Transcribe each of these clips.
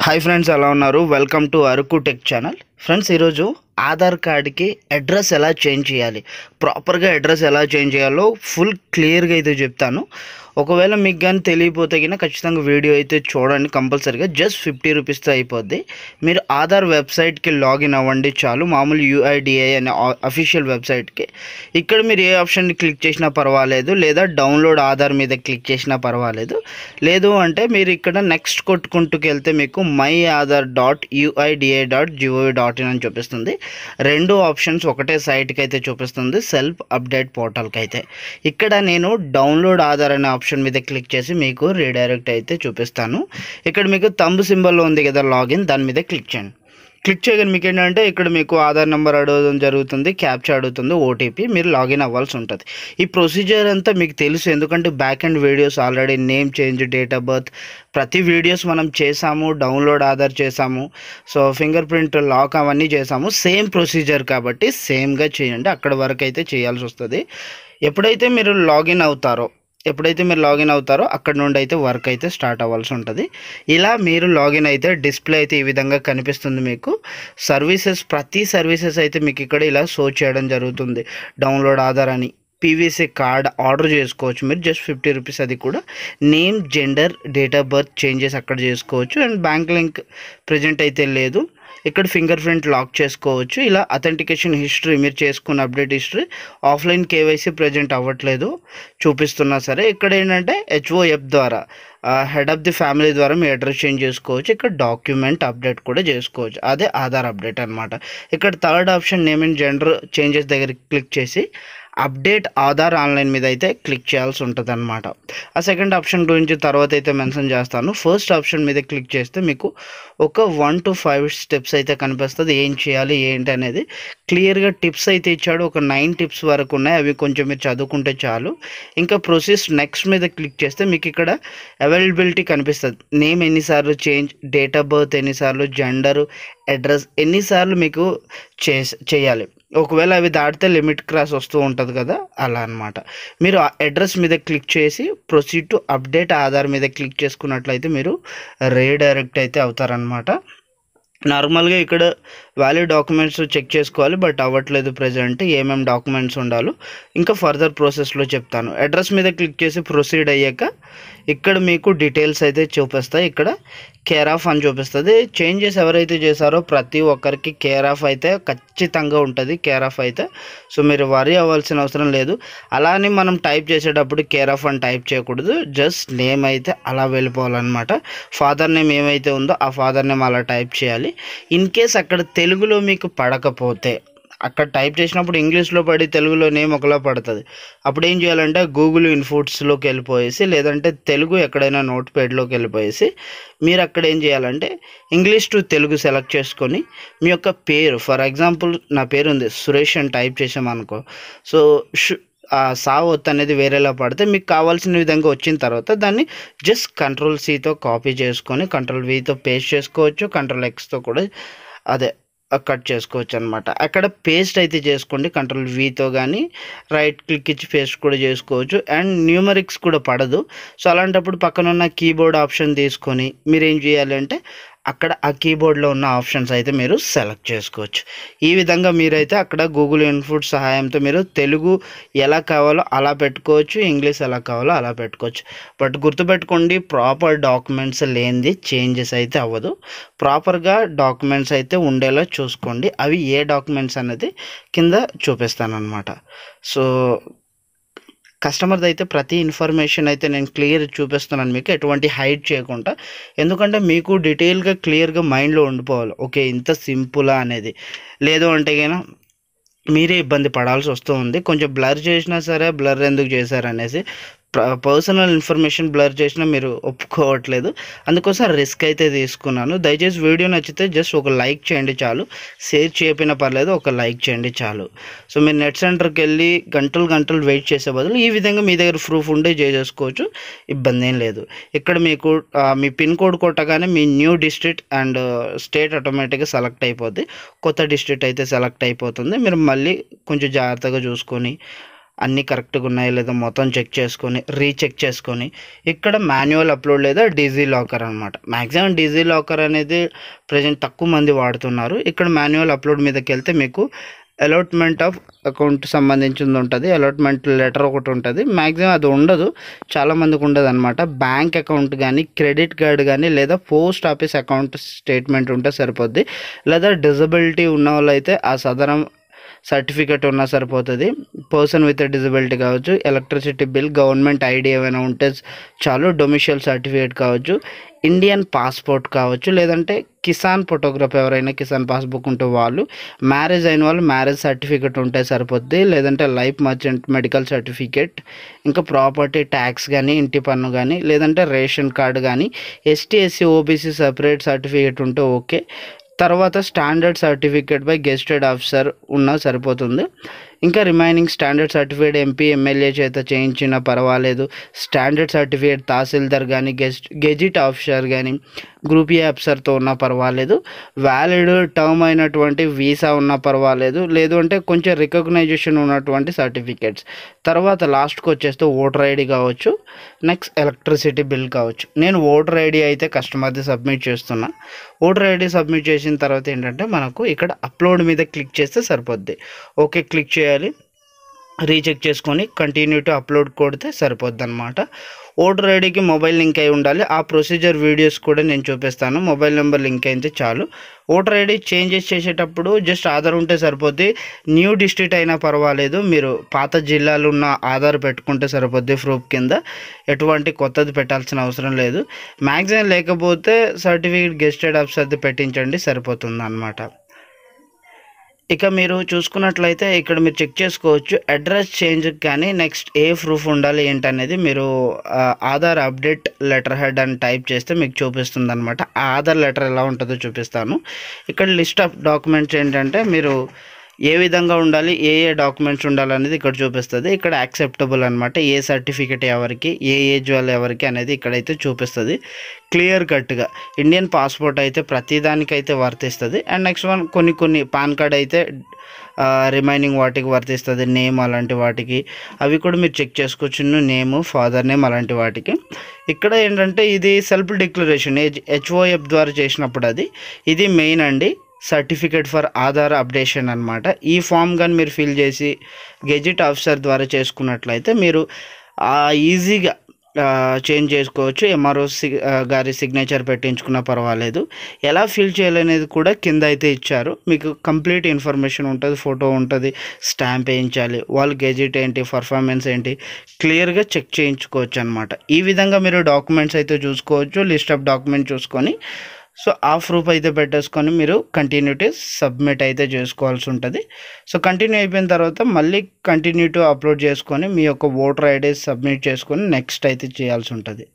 hi friends ఎలా ఉన్నారు welcome to Araku tech channel friends ఈరోజు ఆధార్ కార్డ్కి అడ్రస్ ఎలా చేంజ్ చేయాలి ప్రాపర్గా అడ్రస్ ఎలా చేంజ్ చేయాలో ఫుల్ క్లియర్గా అయితే చెప్తాను ఒకవేళ మీకు కానీ తెలియపోతే కన్నా ఖచ్చితంగా వీడియో అయితే చూడండి కంపల్సరీగా జస్ట్ ఫిఫ్టీ రూపీస్తో అయిపోద్ది మీరు ఆధార్ వెబ్సైట్కి లాగిన్ అవ్వండి చాలు మామూలు యూఐడిఐ అనే అఫీషియల్ వెబ్సైట్కి ఇక్కడ మీరు ఏ ఆప్షన్ని క్లిక్ చేసినా పర్వాలేదు లేదా డౌన్లోడ్ ఆధార్ మీద క్లిక్ చేసినా పర్వాలేదు లేదు అంటే మీరు ఇక్కడ నెక్స్ట్ కొట్టుకుంటూకి వెళ్తే మీకు my Aadhaar dot UIDAI dot gov dot in అని చూపిస్తుంది రెండు ఆప్షన్స్ ఒకటే సైట్కి అయితే చూపిస్తుంది సెల్ఫ్ అప్డేట్ పోర్టల్కి అయితే ఇక్కడ నేను డౌన్లోడ్ ఆధార్ అనే ఆప్షన్ మీద క్లిక్ చేసి మీకు రీడైరెక్ట్ అయితే చూపిస్తాను ఇక్కడ మీకు తంబు సింబల్ ఉంది కదా లాగిన్ దాని మీద క్లిక్ చేయండి క్లిక్ చేయగానే మీకు ఏంటంటే ఇక్కడ మీకు ఆధార్ నెంబర్ అడగడం జరుగుతుంది క్యాప్చా అడుగుతుంది ఓటీపీ మీరు లాగిన్ అవ్వాల్సి ఉంటుంది ఈ ప్రొసీజర్ అంతా మీకు తెలుసు ఎందుకంటే back and videos already name change date of birth ప్రతి వీడియోస్ మనం చేసాము డౌన్లోడ్ ఆధార్ చేసాము సో ఫింగర్ ప్రింట్ లాక్ అవన్నీ చేసాము సేమ్ ప్రొసీజర్ కాబట్టి సేమ్గా చేయండి అక్కడ వరకు అయితే చేయాల్సి వస్తుంది ఎప్పుడైతే మీరు లాగిన్ అవుతారో ఎప్పుడైతే మీరు లాగిన్ అవుతారో అక్కడ నుండి అయితే వర్క్ అయితే స్టార్ట్ అవ్వాల్సి ఉంటుంది ఇలా మీరు లాగిన్ అయితే డిస్ప్లే అయితే ఈ విధంగా కనిపిస్తుంది మీకు సర్వీసెస్ ప్రతి సర్వీసెస్ అయితే మీకు ఇక్కడ ఇలా షో చేయడం జరుగుతుంది డౌన్లోడ్ ఆధార్ అని పీవీసీ కార్డ్ ఆర్డర్ చేసుకోవచ్చు మీరు జస్ట్ ఫిఫ్టీ రూపీస్ అది కూడా name gender date of birth changes అక్కడ చేసుకోవచ్చు అండ్ బ్యాంక్ లింక్ ప్రజెంట్ అయితే లేదు ఇక్కడ ఫింగర్ ప్రింట్ లాక్ చేసుకోవచ్చు ఇలా అథెంటికేషన్ హిస్టరీ మీరు చేసుకున్న update history offline KYC present అవ్వట్లేదు చూపిస్తున్నా సరే ఇక్కడ ఏంటంటే హెచ్ఓఎఫ్ ద్వారా హెడ్ ఆఫ్ ది ఫ్యామిలీ ద్వారా మీ అడ్రస్ చేంజ్ చేసుకోవచ్చు ఇక్కడ డాక్యుమెంట్ అప్డేట్ కూడా చేసుకోవచ్చు అదే ఆధార్ అప్డేట్ అనమాట ఇక్కడ third option name and gender changes దగ్గర క్లిక్ చేసి అప్డేట్ ఆధార్ ఆన్లైన్ మీద అయితే క్లిక్ చేయాల్సి ఉంటుంది అనమాట ఆ సెకండ్ ఆప్షన్ గురించి తర్వాత అయితే మెన్షన్ చేస్తాను ఫస్ట్ ఆప్షన్ మీద క్లిక్ చేస్తే మీకు ఒక వన్ టు ఫైవ్ స్టెప్స్ అయితే కనిపిస్తుంది ఏం చేయాలి ఏంటి అనేది క్లియర్గా టిప్స్ అయితే ఇచ్చాడు ఒక నైన్ టిప్స్ వరకు ఉన్నాయి అవి కొంచెం మీరు చదువుకుంటే చాలు ఇంకా ప్రొసెస్ నెక్స్ట్ మీద క్లిక్ చేస్తే మీకు ఇక్కడ అవైలబిలిటీ కనిపిస్తుంది నేమ్ ఎన్నిసార్లు చేంజ్ డేట్ ఆఫ్ బర్త్ ఎన్నిసార్లు జెండరు అడ్రస్ ఎన్నిసార్లు మీకు చే చేయాలి ఒకవేళ అవి దాటితే లిమిట్ క్రాస్ వస్తూ ఉంటుంది కదా అలా అనమాట మీరు ఆ అడ్రస్ మీద క్లిక్ చేసి ప్రొసీడ్ టు అప్డేట్ ఆధార్ మీద క్లిక్ చేసుకున్నట్లయితే మీరు రీడైరెక్ట్ అయితే అవుతారనమాట నార్మల్గా ఇక్కడ వ్యాలిడ్ డాక్యుమెంట్స్ చెక్ చేసుకోవాలి బట్ అవ్వట్లేదు ప్రజెంట్ ఏమేమి డాక్యుమెంట్స్ ఉండాలో ఇంకా ఫర్దర్ ప్రాసెస్లో చెప్తాను అడ్రస్ మీద క్లిక్ చేసి ప్రొసీడ్ అయ్యాక ఇక్కడ మీకు డీటెయిల్స్ అయితే చూపిస్తాయి ఇక్కడ కేర్ ఆఫ్ అని చూపిస్తుంది చేంజెస్ ఎవరైతే చేశారో ప్రతి ఒక్కరికి కేర్ ఆఫ్ అయితే ఖచ్చితంగా ఉంటుంది కేర్ ఆఫ్ అయితే సో మీరు వరీ అవ్వాల్సిన అవసరం లేదు అలానే మనం టైప్ చేసేటప్పుడు కేర్ ఆఫ్ అని టైప్ చేయకూడదు జస్ట్ నేమ్ అయితే అలా వెళ్ళిపోవాలన్నమాట ఫాదర్ నేమ్ ఏమైతే ఉందో ఆ ఫాదర్ నేమ్ అలా టైప్ చేయాలి ఇన్ కేస్ అక్కడ తెలుగులో మీకు పడకపోతే అక్కడ టైప్ చేసినప్పుడు ఇంగ్లీష్లో పడి తెలుగులో నేమ్ ఒకలా పడుతుంది అప్పుడు ఏం చేయాలంటే గూగుల్ ఇన్ఫుట్స్లోకి వెళ్ళిపోయేసి లేదంటే తెలుగు ఎక్కడైనా నోట్ ప్యాడ్లోకి వెళ్ళిపోయేసి మీరు అక్కడ ఏం చేయాలంటే ఇంగ్లీష్ టు తెలుగు సెలెక్ట్ చేసుకొని మీ యొక్క పేరు ఫర్ ఎగ్జాంపుల్ నా పేరు ఉంది సురేష్ అని టైప్ చేసామనుకో సో షు ఆ సావత్ అనేది వేరేలా పడితే మీకు కావాల్సిన విధంగా వచ్చిన తర్వాత దాన్ని జస్ట్ కంట్రోల్ సీతో కాపీ చేసుకొని కంట్రోల్ వీతో పేస్ట్ చేసుకోవచ్చు కంట్రోల్ ఎక్స్తో కూడా అదే కట్ చేసుకోవచ్చు అనమాట అక్కడ పేస్ట్ అయితే చేసుకోండి కంట్రోల్ వీతో కానీ రైట్ క్లిక్ ఇచ్చి పేస్ట్ కూడా చేసుకోవచ్చు అండ్ న్యూమరిక్స్ కూడా పడదు సో అలాంటప్పుడు పక్కన ఉన్న కీబోర్డ్ ఆప్షన్ తీసుకొని మీరు ఏం చేయాలి అంటే అక్కడ ఆ కీబోర్డ్లో ఉన్న ఆప్షన్స్ అయితే మీరు సెలెక్ట్ చేసుకోవచ్చు ఈ విధంగా మీరైతే అక్కడ గూగుల్ ఇన్ఫుట్ సహాయంతో మీరు తెలుగు ఎలా కావాలో అలా పెట్టుకోవచ్చు ఇంగ్లీష్ ఎలా కావాలో అలా పెట్టుకోవచ్చు బట్ గుర్తుపెట్టుకోండి ప్రాపర్ డాక్యుమెంట్స్ లేనిది చేంజెస్ అయితే అవ్వదు ప్రాపర్గా డాక్యుమెంట్స్ అయితే ఉండేలా చూసుకోండి అవి ఏ డాక్యుమెంట్స్ అనేది కింద చూపిస్తాను అనమాట సో కస్టమర్ది అయితే ప్రతి ఇన్ఫర్మేషన్ అయితే నేను క్లియర్ చూపిస్తున్నాను మీకు ఎటువంటి హైడ్ చేయకుండా ఎందుకంటే మీకు డీటెయిల్గా క్లియర్గా మైండ్లో ఉండిపోవాలి ఓకే ఇంత సింపులా అనేది లేదు అంటే కనుక మీరే ఇబ్బంది పడాల్సి వస్తూ ఉంది కొంచెం బ్లర్ చేసినా సరే బ్లర్ ఎందుకు చేశారు అనేసి పర్సనల్ ఇన్ఫర్మేషన్ బ్లర్ చేసినా మీరు ఒప్పుకోవట్లేదు అందుకోసం రిస్క్ అయితే తీసుకున్నాను దయచేసి వీడియో నచ్చితే జస్ట్ ఒక లైక్ చేయండి చాలు షేర్ చేయకపోయినా పర్లేదు ఒక లైక్ చేయండి చాలు సో మీరు నెట్ సెంటర్కి వెళ్ళి గంటలు గంటలు వెయిట్ చేసే బదులు ఈ విధంగా మీ దగ్గర ప్రూఫ్ ఉండే చేసేసుకోవచ్చు ఇబ్బంది ఏం లేదు ఇక్కడ మీకు ఆ, మీ పిన్ కోడ్ కొట్టగానే మీ న్యూ డిస్ట్రిక్ట్ అండ్ స్టేట్ ఆటోమేటిక్గా సెలెక్ట్ అయిపోద్ది కొత్త డిస్ట్రిక్ట్ అయితే సెలెక్ట్ అయిపోతుంది మీరు మళ్ళీ కొంచెం జాగ్రత్తగా చూసుకొని అన్నీ కరెక్ట్గా ఉన్నాయో లేదో మొత్తం చెక్ చేసుకొని రీచెక్ చేసుకొని ఇక్కడ మాన్యువల్ అప్లోడ్ లేదా డీజీ లాకర్ అనమాట మ్యాక్సిమం డీజీ లాకర్ అనేది ప్రజెంట్ తక్కువ మంది వాడుతున్నారు ఇక్కడ మాన్యువల్ అప్లోడ్ మీదకి వెళ్తే మీకు అలాట్మెంట్ ఆఫ్ అకౌంట్ సంబంధించింది ఉంటుంది అలాట్మెంట్ లెటర్ ఒకటి ఉంటుంది మ్యాక్సిమం అది ఉండదు చాలా మందికి ఉండదు అనమాట బ్యాంక్ అకౌంట్ కానీ క్రెడిట్ కార్డ్ కానీ లేదా పోస్ట్ ఆఫీస్ అకౌంట్ స్టేట్మెంట్ ఉంటే సరిపోద్ది లేదా డిజబిలిటీ ఉన్న వాళ్ళు అయితే ఆ సదరం సర్టిఫికేట్ ఉన్నా సరిపోతుంది పర్సన్ విత్ డిజబిలిటీ కావచ్చు ఎలక్ట్రిసిటీ బిల్ గవర్నమెంట్ ఐడి ఏమైనా ఉంటే చాలు డొమిషియల్ సర్టిఫికేట్ కావచ్చు ఇండియన్ పాస్పోర్ట్ కావచ్చు లేదంటే కిసాన్ ఫోటోగ్రాఫ్ ఎవరైనా కిసాన్ పాస్బుక్ ఉంటే వాళ్ళు మ్యారేజ్ అయిన వాళ్ళు మ్యారేజ్ సర్టిఫికేట్ ఉంటే సరిపోద్ది లేదంటే లైఫ్ మర్చెంట్ మెడికల్ సర్టిఫికేట్ ఇంకా ప్రాపర్టీ ట్యాక్స్ కానీ ఇంటి పన్ను కానీ లేదంటే రేషన్ కార్డు కానీ ST SC OBC separate certificate ఉంటే ఓకే తర్వాత standard certificate by gazetted officer ఉన్నా సరిపోతుంది ఇంకా remaining standard certificate MP MLA చేత చేయించినా పర్వాలేదు స్టాండర్డ్ సర్టిఫికేట్ తహసీల్దార్ కానీ గెస్ట్ గెజిట్ ఆఫీసర్ కానీ గ్రూప్ ఏ ఆఫీసర్తో ఉన్నా పర్వాలేదు వ్యాలిడ్ టర్మ్ అయినటువంటి వీసా ఉన్నా పర్వాలేదు లేదు అంటే కొంచెం రికగ్నైజేషన్ ఉన్నటువంటి సర్టిఫికేట్స్ తర్వాత లాస్ట్కి వచ్చేస్తే ఓటర్ ఐడి కావచ్చు నెక్స్ట్ ఎలక్ట్రిసిటీ బిల్ కావచ్చు నేను ఓటర్ ఐడి అయితే కస్టమర్ది సబ్మిట్ చేస్తున్నా ఓటర్ ఐడి సబ్మిట్ చేసిన తర్వాత ఏంటంటే మనకు ఇక్కడ అప్లోడ్ మీద క్లిక్ చేస్తే సరిపోద్ది ఓకే క్లిక్ చేయాలి రీచెక్ చేసుకొని కంటిన్యూ టు అప్లోడ్ కొడితే సరిపోద్ది అనమాట ఓటర్ ఐడికి మొబైల్ లింక్ అయి ఉండాలి ఆ ప్రొసీజర్ వీడియోస్ కూడా నేను చూపిస్తాను మొబైల్ నెంబర్ లింక్ అయితే చాలు ఓటర్ ఐడి చేంజెస్ చేసేటప్పుడు జస్ట్ ఆధార్ ఉంటే సరిపోద్ది న్యూ డిస్ట్రిక్ట్ అయినా పర్వాలేదు మీరు పాత జిల్లాలో ఉన్న ఆధార్ పెట్టుకుంటే సరిపోద్ది ప్రూఫ్ కింద ఎటువంటి కొత్తది పెట్టాల్సిన అవసరం లేదు మ్యాక్సిమం లేకపోతే సర్టిఫికేట్ గెస్టెడ్ ఆఫీసర్ది పెట్టించండి సరిపోతుంది అనమాట ఇక మీరు చూసుకున్నట్లయితే ఇక్కడ మీరు చెక్ చేసుకోవచ్చు అడ్రస్ చేంజ్ కానీ నెక్స్ట్ ఏ ప్రూఫ్ ఉండాలి ఏంటనేది మీరు ఆ, ఆధార్ అప్డేట్ లెటర్ హెడ్ అని టైప్ చేస్తే మీకు చూపిస్తుంది అనమాట ఆ ఆధార్ లెటర్ ఎలా ఉంటుందో చూపిస్తాను ఇక్కడ లిస్ట్ ఆఫ్ డాక్యుమెంట్స్ ఏంటంటే మీరు ఏ విధంగా ఉండాలి ఏ ఏ డాక్యుమెంట్స్ ఉండాలనేది ఇక్కడ చూపిస్తుంది ఇక్కడ యాక్సెప్టబుల్ అనమాట ఏ సర్టిఫికేట్ ఎవరికి ఏ ఏజ్ వాళ్ళు ఎవరికి అనేది ఇక్కడైతే చూపిస్తుంది క్లియర్ కట్గా ఇండియన్ పాస్పోర్ట్ అయితే ప్రతిదానికైతే వర్తిస్తుంది అండ్ నెక్స్ట్ వన్ కొన్ని కొన్ని పాన్ కార్డ్ అయితే రిమైనింగ్ వాటికి వర్తిస్తుంది నేమ్ అలాంటి వాటికి అవి కూడా మీరు చెక్ చేసుకోవచ్చు నేమ్ ఫాదర్ నేమ్ అలాంటి వాటికి ఇక్కడ ఏంటంటే ఇది సెల్ఫ్ డిక్లరేషన్ హెచ్ఓఎఫ్ ద్వారా చేసినప్పుడు అది ఇది మెయిన్ అండి సర్టిఫికేట్ ఫర్ ఆధార్ అప్డేషన్ అనమాట ఈ ఫామ్ కానీ మీరు ఫిల్ చేసి గెజిట్ ఆఫీసర్ ద్వారా చేసుకున్నట్లయితే మీరు ఈజీగా చేంజ్ చేసుకోవచ్చు ఎంఆర్ఓ సి గారి సిగ్నేచర్ పెట్టించుకున్నా పర్వాలేదు ఎలా ఫిల్ చేయాలనేది కూడా కింద అయితే ఇచ్చారు మీకు కంప్లీట్ ఇన్ఫర్మేషన్ ఉంటుంది ఫోటో ఉంటుంది స్టాంప్ వేయించాలి వాళ్ళ గెజిట్ ఏంటి పర్ఫార్మెన్స్ ఏంటి క్లియర్గా చెక్ చేయించుకోవచ్చు అనమాట ఈ విధంగా మీరు డాక్యుమెంట్స్ అయితే చూసుకోవచ్చు లిస్ట్ ఆఫ్ డాక్యుమెంట్ చూసుకొని సో ఆ ప్రూఫ్ అయితే పెట్టేసుకొని మీరు కంటిన్యూటీ సబ్మిట్ అయితే చేసుకోవాల్సి ఉంటుంది సో కంటిన్యూ అయిపోయిన తర్వాత మళ్ళీ కంటిన్యూ టు అప్లోడ్ చేసుకొని మీ యొక్క ఓటర్ ఐడి సబ్మిట్ చేసుకొని నెక్స్ట్ అయితే చేయాల్సి ఉంటుంది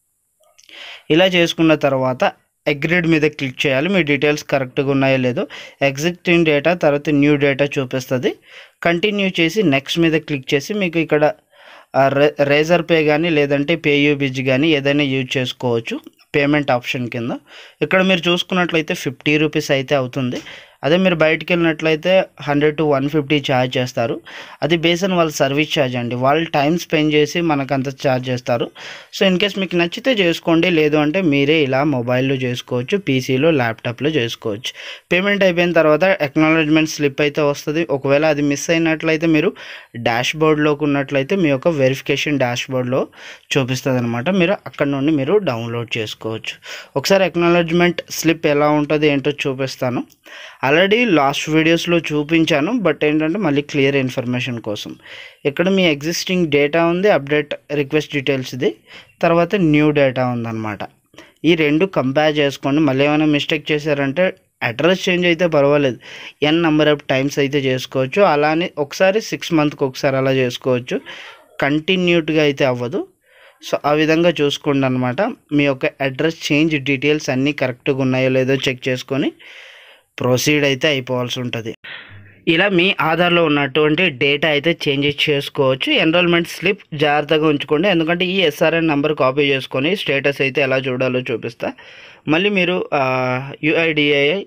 ఇలా చేసుకున్న తర్వాత అగ్రీడ్ మీద క్లిక్ చేయాలి మీ డీటెయిల్స్ కరెక్ట్గా ఉన్నాయో లేదో ఎగ్జిస్టింగ్ డేటా తర్వాత న్యూ డేటా చూపిస్తుంది కంటిన్యూ చేసి నెక్స్ట్ మీద క్లిక్ చేసి మీకు ఇక్కడ రేజర్ పే కానీ లేదంటే పేయూ బిజ్ కానీ ఏదైనా యూజ్ చేసుకోవచ్చు పేమెంట్ ఆప్షన్ కింద ఇక్కడ మీరు చూసుకున్నట్లయితే ఫిఫ్టీ రూపీస్ అయితే అవుతుంది అదే మీరు బయటికి వెళ్ళినట్లయితే hundred to one fifty charge చేస్తారు అది బేస్ అని వాళ్ళ సర్వీస్ ఛార్జ్ అండి వాళ్ళు టైం స్పెండ్ చేసి మనకు అంత ఛార్జ్ చేస్తారు సో ఇన్ కేస్ మీకు నచ్చితే చేసుకోండి లేదు అంటే మీరే ఇలా మొబైల్లో చేసుకోవచ్చు పీసీలో ల్యాప్టాప్లో చేసుకోవచ్చు పేమెంట్ అయిపోయిన తర్వాత అక్నాలజ్మెంట్ స్లిప్ అయితే వస్తుంది ఒకవేళ అది మిస్ అయినట్లయితే మీరు డాష్ బోర్డ్లోకి ఉన్నట్లయితే మీ యొక్క వెరిఫికేషన్ డాష్ బోర్డ్లో చూపిస్తుంది అనమాట మీరు అక్కడ నుండి మీరు డౌన్లోడ్ చేసుకోవచ్చు ఒకసారి అక్నాలజ్మెంట్ స్లిప్ ఎలా ఉంటుంది ఏంటో చూపిస్తాను ఆల్రెడీ లాస్ట్ వీడియోస్లో చూపించాను బట్ ఏంటంటే మళ్ళీ క్లియర్ ఇన్ఫర్మేషన్ కోసం ఇక్కడ మీ ఎగ్జిస్టింగ్ డేటా ఉంది అప్డేట్ రిక్వెస్ట్ డీటెయిల్స్ ఇది తర్వాత న్యూ డేటా ఉందన్నమాట ఈ రెండు కంపేర్ చేసుకోండి మళ్ళీ ఏమైనా మిస్టేక్ చేశారంటే అడ్రస్ చేంజ్ అయితే పర్వాలేదు ఎన్ నెంబర్ ఆఫ్ టైమ్స్ అయితే చేసుకోవచ్చు అలానే ఒకసారి సిక్స్ మంత్కి ఒకసారి అలా చేసుకోవచ్చు కంటిన్యూట్గా అయితే అవ్వదు సో ఆ విధంగా చూసుకోండి అనమాట మీ యొక్క అడ్రస్ చేంజ్ డీటెయిల్స్ అన్నీ కరెక్ట్గా ఉన్నాయో లేదో చెక్ చేసుకొని ప్రొసీడ్ అయితే అయిపోవాల్సి ఉంటుంది ఇలా మీ ఆధార్లో ఉన్నటువంటి డేటా అయితే చేంజెస్ చేసుకోవచ్చు ఎన్రోల్మెంట్ స్లిప్ జాగ్రత్తగా ఉంచుకోండి ఎందుకంటే ఈ ఎస్ఆర్ఎన్ నెంబర్ కాపీ చేసుకొని స్టేటస్ అయితే ఎలా చూడాలో చూపిస్తా మళ్ళీ మీరు యుఐడిఐ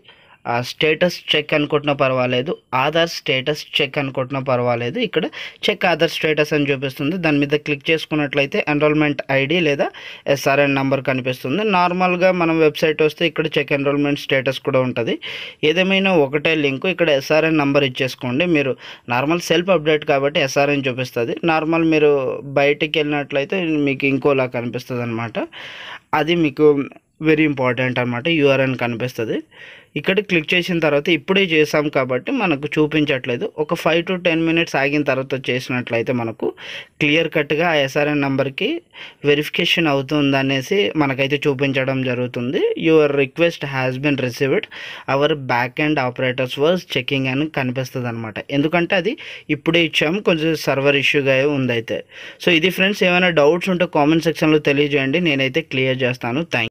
స్టేటస్ చెక్ అనుకుంటున్నా పర్వాలేదు ఆధార్ స్టేటస్ చెక్ అనుకుంటున్నా పర్వాలేదు ఇక్కడ చెక్ ఆధార్ స్టేటస్ అని చూపిస్తుంది దాని మీద క్లిక్ చేసుకున్నట్లయితే ఎన్రోల్మెంట్ ఐడి లేదా ఎస్ఆర్ఎన్ నంబర్ కనిపిస్తుంది నార్మల్గా మనం వెబ్సైట్ వస్తే ఇక్కడ చెక్ ఎన్రోల్మెంట్ స్టేటస్ కూడా ఉంటుంది ఏదేమైనా ఒకటే లింక్ ఇక్కడ ఎస్ఆర్ఎన్ నంబర్ ఇచ్చేసుకోండి మీరు నార్మల్ సెల్ఫ్ అప్డేట్ కాబట్టి ఎస్ఆర్ఎన్ చూపిస్తుంది నార్మల్ మీరు బయటికి వెళ్ళినట్లయితే మీకు ఇంకోలా కనిపిస్తుంది అనమాట అది మీకు వెరీ ఇంపార్టెంట్ అనమాట యూఆర్ఎన్ కనిపిస్తుంది ఇక్కడ క్లిక్ చేసిన తర్వాత ఇప్పుడే చేసాం కాబట్టి మనకు చూపించట్లేదు ఒక ఫైవ్ టు టెన్ మినిట్స్ ఆగిన తర్వాత చేసినట్లయితే మనకు క్లియర్ కట్గా ఆ ఎస్ఆర్ఎన్ నెంబర్కి వెరిఫికేషన్ అవుతుంది అనేసి మనకైతే చూపించడం జరుగుతుంది your request has been received our back end operators were checking అని కనిపిస్తుంది అనమాట ఎందుకంటే అది ఇప్పుడే ఇచ్చాము కొంచెం సర్వర్ ఇష్యూగా ఉంది అయితే సో ఇది ఫ్రెండ్స్ ఏమైనా డౌట్స్ ఉంటే కామెంట్ సెక్షన్లో తెలియజేయండి నేనైతే క్లియర్ చేస్తాను థ్యాంక్